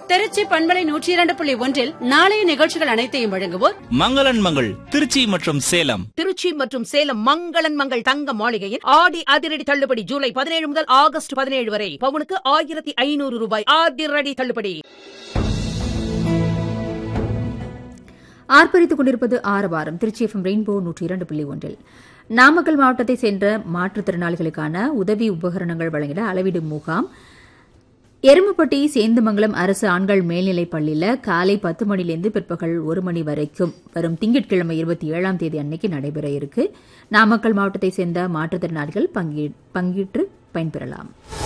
திருச்சி பண்பலை நூற்றி இரண்டு புள்ளி ஒன்றில் நாளைய நிகழ்ச்சிகள் அனைத்தையும் வழங்குவோர் மங்களன் மங்கள் திருச்சி மற்றும் சேலம் திருச்சி மற்றும் சேலம் மங்களன் மங்கள் தங்க மாளிகையின் ஆடி அதிரடி தள்ளுபடி ஜூலை பதினேழு முதல் ஆகஸ்ட் பதினேழு வரை பவுனுக்கு ஆயிரத்தி ஐநூறு ரூபாய் அதிரடி தள்ளுபடி ஆர்ப்பரித்துக் கொண்டிருப்பது ஆரவாரம் திருச்சி எஃப்எம் ரெயின்போ நூற்றி இரண்டு புள்ளி ஒன்றில் நாமக்கல் மாவட்டத்தை சேர்ந்த மாற்றுத்திறனாளிகளுக்கான உதவி உபகரணங்கள் வழங்கிட அளவிடும் முகாம் எருமப்பட்டி சேந்தமங்கலம் அரசு ஆண்கள் மேல்நிலைப் பள்ளியில காலை பத்து மணிலேருந்து பிற்பகல் ஒரு மணி வரைக்கும் வரும் திங்கட்கிழமை இருபத்தி ஏழாம் தேதி அன்னைக்கு நடைபெற இருக்கு நாமக்கல் மாவட்டத்தை சேர்ந்த மாற்றுத்திறனாளிகள் பங்கேற்று பயன்பெறலாம்